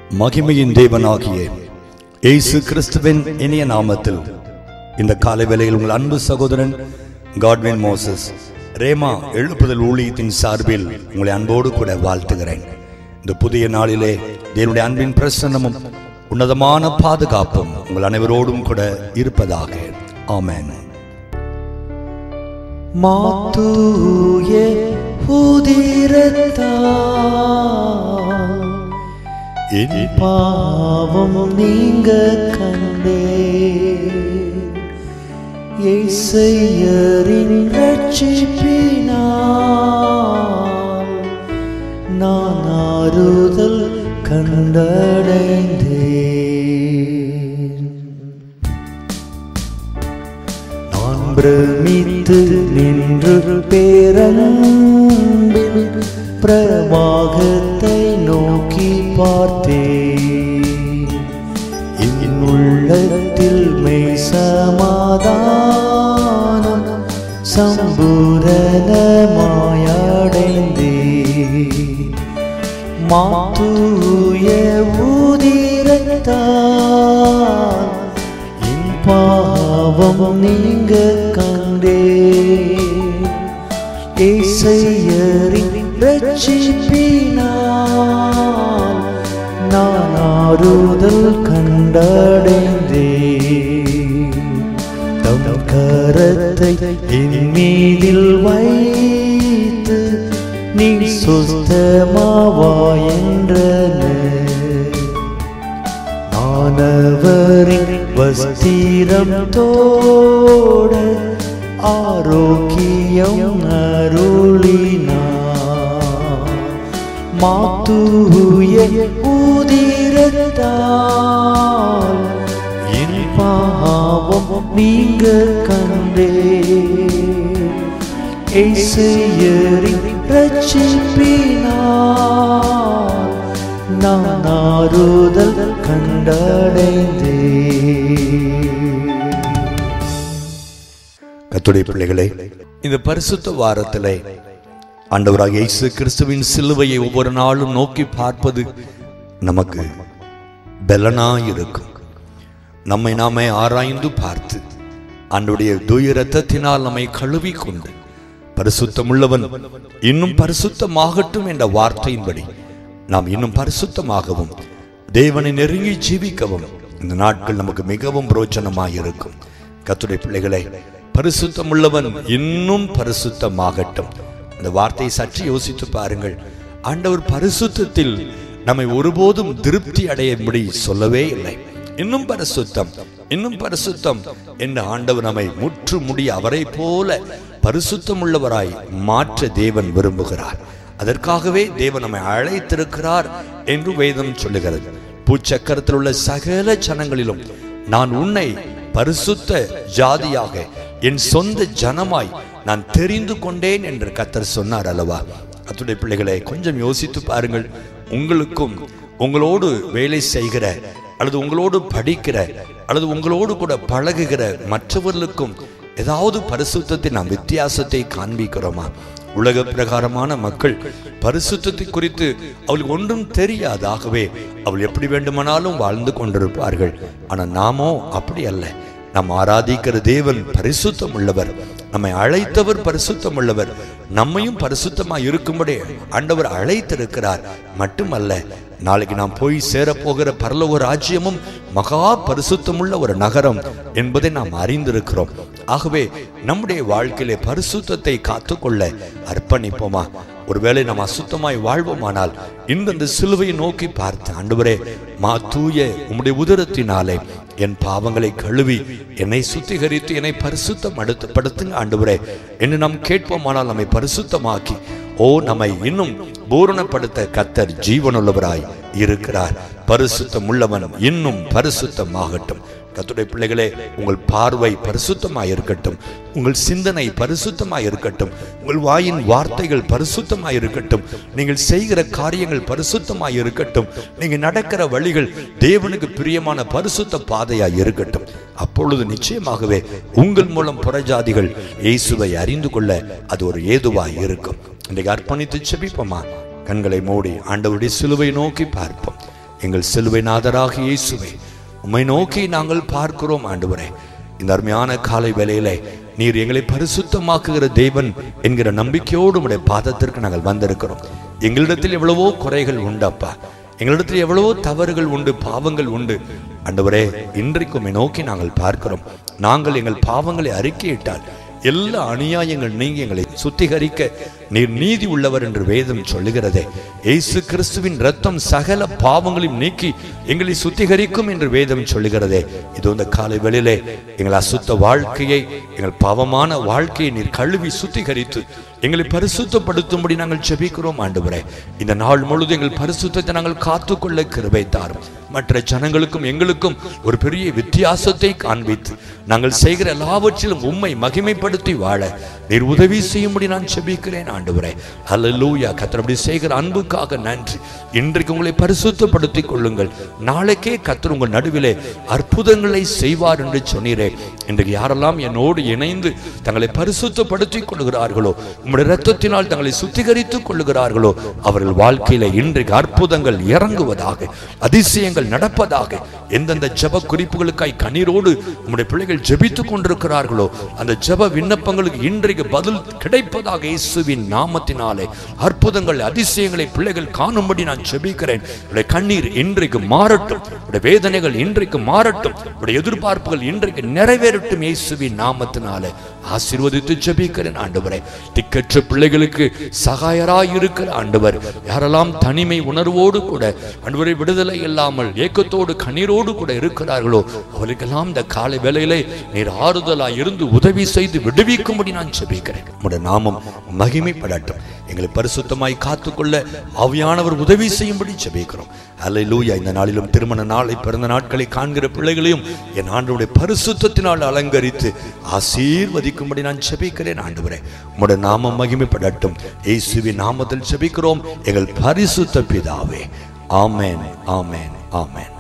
மகிமையின் தேவனாகிய இயேசு கிறிஸ்துவின் இனிய நாமத்தில் இந்த காலை வேளையில் உங்கள் அன்பு சகோதரன் காட்வின் மோசஸ் ரேமா எழுப்புதல் ஊழியத்தின் சார்பில் உங்களை அன்போடு கூட வாழ்த்துகிறேன் இந்த புதிய நாளிலே தேவனுடைய அன்பின் பிரசன்னமும் உன்னதமான பாதுகாப்பும் உங்கள் அனைவரோடும் கூட இருப்பதாக ஆமென் மாத்தூய உதிரத்தால் என் பாவம் நீங்க கண்டே இசையரின் ரட்சிப்பினால் நான் ஆறுதல் கண்டடைந்தேன் நான் பிரமித்து நின்று பேரன்பில் பிரவாகத்தை நோக்கி பார்த்தேன் என் உள்ளத்தில் மெய் சமாதானம் சம்பூரணமாயடைந்தேன் மாத்தூய ஊதிரத்தால் என் பாவம் நீங்க கண்டே இசையரின் ரட்சிப்பினால் நான் ஆறுதல் கண்டடைந்தே தம் கரத்தை என் மீதில் வைத்து நீ சுத்தமாவா என்றனர் மாணவரின் வஸ்திரம் தோட ஆரோக்கியம் அருளினார் மாத்தூய ஊதிரத்தால் என் பாவம் நீங்க கண்டே இசையரின் ரட்சிப்பினார் நான் ஆறுதல் கண்டடைந்தே கத்துடைய பிள்ளைகளே இந்த பரிசுத்த வாரத்திலே ஆண்டவராக இயேசு கிறிஸ்துவின் சிலுவையை ஒவ்வொரு நாளும் நோக்கி பார்ப்பது நமக்கு பலனாய் இருக்கும் நம்மை நாமே ஆராய்ந்து பார்த்து ஆண்டுடைய தூய ரத்தத்தினால் நம்மை கழுவி கொண்டு பரிசுத்தமுள்ளவன் இன்னும் பரிசுத்தமாகட்டும் என்ற வார்த்தையின்படி நாம் இன்னும் பரிசுத்தமாகவும் தேவனை நெருங்கி ஜீவிக்கவும் இந்த நாட்கள் நமக்கு மிகவும் பிரோச்சனமாய் இருக்கும் கத்துடைய பிள்ளைகளே பரிசுத்தமுள்ளவன் இன்னும் பரிசுத்தமாகட்டும் இந்த வார்த்தையை சற்று யோசித்து பாருங்கள் ஆண்டவர் பரிசுத்தத்தில் நம்மை ஒருபோதும் திருப்தி அடையும்படி சொல்லவே இல்லை இன்னும் பரிசுத்தம் இன்னும் பரிசுத்தம் என்று ஆண்டவர் நம்மை முற்று முடிய அவரை போல பரிசுத்தம் உள்ளவராய் மாற்ற தேவன் விரும்புகிறார் அதற்காகவே தேவன் நம்மை அழைத்திருக்கிறார் என்று வேதம் சொல்லுகிறது பூச்சக்கரத்தில் உள்ள சகல ஜனங்களிலும் நான் உன்னை பரிசுத்த ஜாதியாக என் சொந்த ஜனமாய் நான் தெரிந்து கொண்டேன் என்று கத்தர் சொன்னார் அல்லவா அத்துடைய பிள்ளைகளை கொஞ்சம் யோசித்து பாருங்கள் உங்களுக்கும் உங்களோடு வேலை செய்கிற அல்லது உங்களோடு படிக்கிற அல்லது உங்களோடு கூட பழகுகிற மற்றவர்களுக்கும் ஏதாவது பரிசுத்தத்தை நாம் வித்தியாசத்தை காண்பிக்கிறோமா உலக பிரகாரமான மக்கள் பரிசுத்தத்தை குறித்து அவளுக்கு ஒன்றும் தெரியாதாகவே அவள் எப்படி வேண்டுமானாலும் வாழ்ந்து கொண்டிருப்பார்கள் ஆனால் நாமோ அப்படி அல்ல நாம் ஆராதிக்கிற தேவன் பரிசுத்தம் உள்ளவர் நம்மை அழைத்தவர் பரிசுத்தம் உள்ளவர் நம்மையும் பரிசுத்தமாக இருக்கும்படி ஆண்டவர் அழைத்திருக்கிறார் மட்டுமல்ல நாளைக்கு நாம் போய் சேரப்போகிற பரலோக ராஜ்யமும் மகா பரிசுத்தமுள்ள ஒரு நகரம் என்பதை நாம் அறிந்திருக்கிறோம் ஆகவே நம்முடைய வாழ்க்கையிலே பரிசுத்தத்தை காத்துக்கொள்ள அர்ப்பணிப்போமா ஒருவேளை நாம் அசுத்தமாய் வாழ்வோமானால் இந்த சிலுவையை நோக்கி பார்த்து ஆண்டவரே மா தூய உம்முடைய உதரத்தினாலே என் பாவங்களை கழுவி என்னை சுத்திகரித்து என்னை பரிசுத்தம் அடுத்து படுத்துங்க ஆண்டவரே என்று நாம் கேட்போமானால் நம்மை பரிசுத்தமாக்கி ஓ நம்மை இன்னும் பூரணப்படுத்த கத்தர் ஜீவனுள்ளவராய் இருக்கிறார் பரிசுத்தம் உள்ளவன் இன்னும் பரிசுத்தமாகட்டும் கத்துடைய பிள்ளைகளே உங்கள் பார்வை பரிசுத்தமாய் இருக்கட்டும் உங்கள் சிந்தனை பரிசுத்தமாய் இருக்கட்டும் உங்கள் வாயின் வார்த்தைகள் பரிசுத்தமாய் இருக்கட்டும் நீங்கள் செய்கிற காரியங்கள் பரிசுத்தமாய் இருக்கட்டும் நீங்கள் நடக்கிற வழிகள் தேவனுக்கு பிரியமான பரிசுத்த பாதையாய் இருக்கட்டும் அப்பொழுது நிச்சயமாகவே உங்கள் மூலம் புறஜாதிகள் இயேசுவை அறிந்து கொள்ள அது ஒரு ஏதுவாய் இருக்கும் இன்றைக்கு அர்ப்பணித்து செபிப்போமா கண்களை மூடி ஆண்டவருடைய சிலுவை நோக்கி பார்ப்போம் எங்கள் சிலுவை நாதராக இயேசுவே உம்மை நோக்கி நாங்கள் பார்க்கிறோம் ஆண்டவரே இந்த அருமையான காலை வேளையிலே நீர் எங்களை பரிசுத்தமாக்குகிற தேவன் என்கிற நம்பிக்கையோடு உடைய பாதத்திற்கு நாங்கள் வந்திருக்கிறோம் எங்களிடத்தில் எவ்வளவோ குறைகள் உண்டப்பா எங்களிடத்தில் எவ்வளவோ தவறுகள் உண்டு பாவங்கள் உண்டு ஆண்டவரே இன்றைக்கு உம்மை நோக்கி நாங்கள் பார்க்கிறோம் நாங்கள் எங்கள் பாவங்களை அறிக்கையிட்டால் எல்லா அநியாயங்கள் நீங்கி எங்களை சுத்திகரிக்க நீர் நீதி உள்ளவர் என்று வேதம் சொல்லுகிறதே இயேசு கிறிஸ்துவின் ரத்தம் சகல பாவங்களையும் நீக்கி எங்களை சுத்திகரிக்கும் என்று வேதம் சொல்லுகிறதே இது இந்த காலை வெளியிலே எங்கள் அசுத்த வாழ்க்கையை எங்கள் பாவமான வாழ்க்கையை நீர் கழுவி சுத்திகரித்து எங்களை பரிசுத்தப்படுத்தும்படி நாங்கள் ஜெபிக்கிறோம் ஆண்டவரே இந்த நாள் முழுதும் எங்கள் பரிசுத்தத்தை நாங்கள் காத்துக்கொள்ள கிருபை தாரும் மற்ற ஜனங்களுக்கும் எங்களுக்கும் ஒரு பெரிய வித்தியாசத்தை காண்பித்து நாங்கள் செய்கிற எல்லாவற்றிலும் உம்மை மகிமைப்படுத்தி வாழ நீர் உதவி செய்யும்படி நான் ஜெபிக்கிறேன் ஆண்டவரே ஹalleluya கர்த்தர் அப்படி செய்கிற அன்புக்காக நன்றி இன்றைக்கு உங்களை பரிசுத்தப்படுத்திக் கொள்ளுங்கள் நாளைக்கே கர்த்தர் உங்கள் நடுவிலே அற்புதங்களை செய்வார் என்று சொன்னீரே இன்றைக்கு யாரெல்லாம் என்னோடு இணைந்து தங்களை பரிசுத்தப்படுத்திக் கொள்கிறார்களோ உம்முடைய இரத்தத்தினால் தங்களை சுத்திகரித்துக் கொள்ளுகிறார்களோ அவர்கள் வாழ்க்கையில இன்றைக்கு அற்புதங்கள் இறங்குவதாக அதிசயங்கள் நடப்பதாக எந்தெந்த ஜெப குறிப்புகளுக்காய் கண்ணீரோடு உம்முடைய பிள்ளைகள் ஜெபித்துக் கொண்டிருக்கிறார்களோ அந்த ஜெப விண்ணப்பங்களுக்கு இன்றைக்கு பதில் கிடைப்பதாக இயேசுவின் நாமத்தினாலே அற்புதங்கள் அதிசயங்களை பிள்ளைகள் காணும்படி நான் ஜெபிக்கிறேன் உடைய கண்ணீர் இன்றைக்கு மாறட்டும் உடைய வேதனைகள் இன்றைக்கு மாறட்டும் உடைய எதிர்பார்ப்புகள் இன்றைக்கு நிறைவேறட்டும் இயேசுவின் நாமத்தினாலே ஆசீர்வதித்து ஜெபிக்கிறேன் ஆண்டவரே திக்கற்ற பிள்ளைகளுக்கு சகாயராய் இருக்கிற ஆண்டவர் யாரெல்லாம் தனிமை உணர்வோடு கூட ஆண்டவரை விடுதலை இல்லாமல் ஏக்கத்தோடு கண்ணீரோடு கூட இருக்கிறார்களோ அவர்களுக்கெல்லாம் இந்த காலை வேளையிலே நீர் ஆறுதலாய் இருந்து உதவி செய்து விடுவிக்கும்படி நான் ஜெபிக்கிறேன் உம்முடைய நாமம் மகிமைப்படட்டும் எங்களை பரிசுத்தமாய் காத்துக்கொள்ள ஆவியானவர் உதவி செய்யும்படி ஜெபிக்கிறோம் அல்லேலூயா இந்த நாளிலும் திருமண நாளை பிறந்த நாட்களை காண்கிற பிள்ளைகளையும் என் ஆண்டவருடைய பரிசுத்தத்தினால் அலங்கரித்து ஆசீர்வதிக்கும்படி நான் ஜெபிக்கிறேன் ஆண்டவரே உம்முடைய நாமம் மகிமைப்படட்டும் இயேசுவின் நாமத்தில் ஜெபிக்கிறோம் எங்கள் பரிசுத்த பிதாவே ஆமென் ஆமென் ஆமென்